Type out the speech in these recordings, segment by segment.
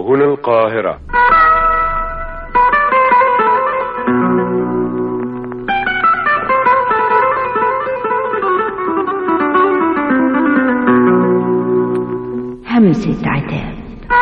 هنا القاهرة همسة عتاب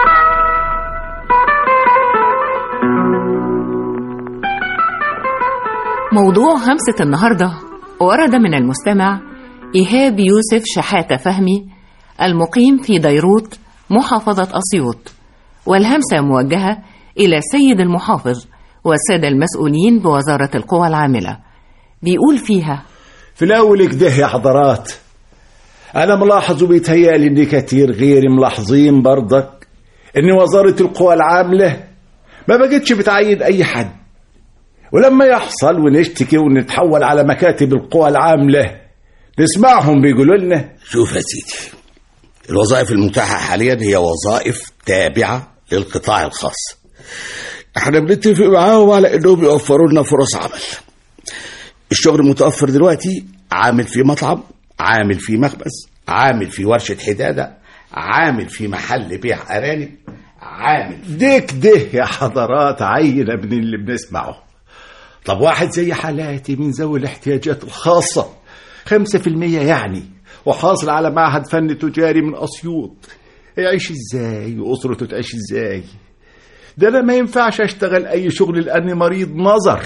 موضوع همسة النهاردة ورد من المستمع إيهاب يوسف شحاتة فهمي المقيم في ديروت محافظة أسيوط والهمسة موجهة إلى السيد المحافظ والسادة المسؤولين بوزارة القوى العاملة بيقول فيها في الأول كده يا حضرات أنا ملاحظ وبيتهيألي إن كتير غيري ملاحظين برضك إن وزارة القوى العاملة ما بقتش بتعين أي حد ولما يحصل ونشتكي ونتحول على مكاتب القوى العاملة نسمعهم بيقولوا لنا شوف يا سيدي الوظائف المتاحة حاليا هي وظائف تابعة للقطاع الخاص احنا بنتفق معاهم على انهم يوفروا لنا فرص عمل الشغل المتوفر دلوقتي عامل في مطعم عامل في مخبز عامل في ورشة حدادة عامل في محل بيع أرانب عامل ديك ده يا حضرات عينة من اللي بنسمعه طب واحد زي حالاتي من ذوي الاحتياجات الخاصة خمسة في المية يعني وحاصل على معهد فن تجاري من أسيوط يعيش ازاي وأسرته تعيش ازاي ده أنا ما ينفعش أشتغل أي شغل لأني مريض نظر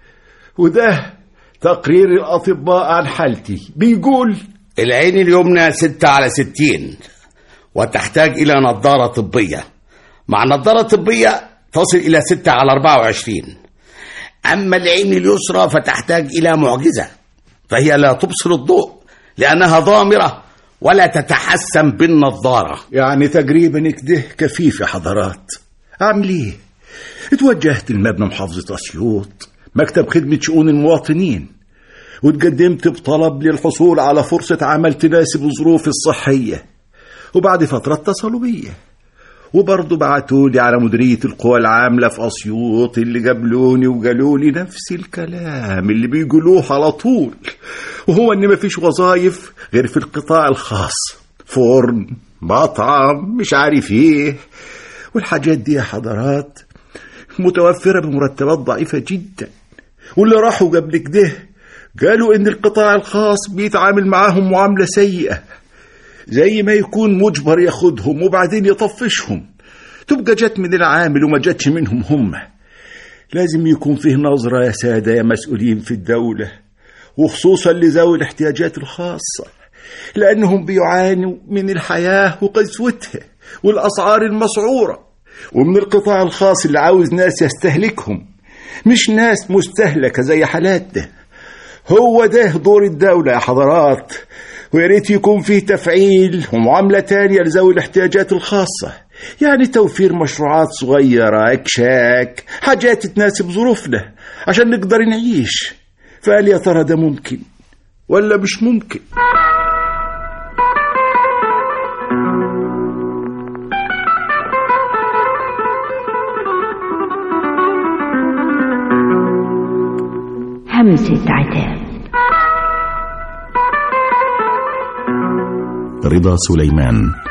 وده تقرير الأطباء عن حالتي بيقول العين اليمنى ستة على ستين وتحتاج إلى نظارة طبية مع نظارة طبية تصل إلى ستة على أربعة وعشرين أما العين اليسرى فتحتاج إلى معجزة فهي لا تبصر الضوء لأنها ضامرة ولا تتحسن بالنظارة يعني تقريبا كده كفيف يا حضرات أعمل إيه؟ اتوجهت لمبنى محافظة أسيوط مكتب خدمة شؤون المواطنين وتقدمت بطلب للحصول على فرصة عمل تناسب ظروفي الصحية وبعد فترة اتصلوا بيا وبرضه بعتولي على مديرية القوى العاملة في أسيوط اللي قابلوني وقالوا لي نفس الكلام اللي بيقولوه على طول وهو إن مفيش وظايف غير في القطاع الخاص فرن مطعم مش عارف ايه والحاجات دي يا حضرات متوفرة بمرتبات ضعيفة جدا واللي راحوا قبل كده قالوا إن القطاع الخاص بيتعامل معاهم معاملة سيئة زي ما يكون مجبر ياخدهم وبعدين يطفشهم تبقى جت من العامل وما جتش منهم هم لازم يكون فيه نظرة يا سادة يا مسؤولين في الدولة وخصوصا لذوي الاحتياجات الخاصة لأنهم بيعانوا من الحياة وقسوتها والأسعار المسعورة ومن القطاع الخاص اللي عاوز ناس يستهلكهم مش ناس مستهلكة زي حالاتنا هو ده دور الدولة يا حضرات ويا ريت يكون فيه تفعيل ومعاملة تانية لذوي الاحتياجات الخاصة يعني توفير مشروعات صغيرة اكشاك حاجات تناسب ظروفنا عشان نقدر نعيش فقال يا ترى ده ممكن ولا مش ممكن همسة عتاب رضا سليمان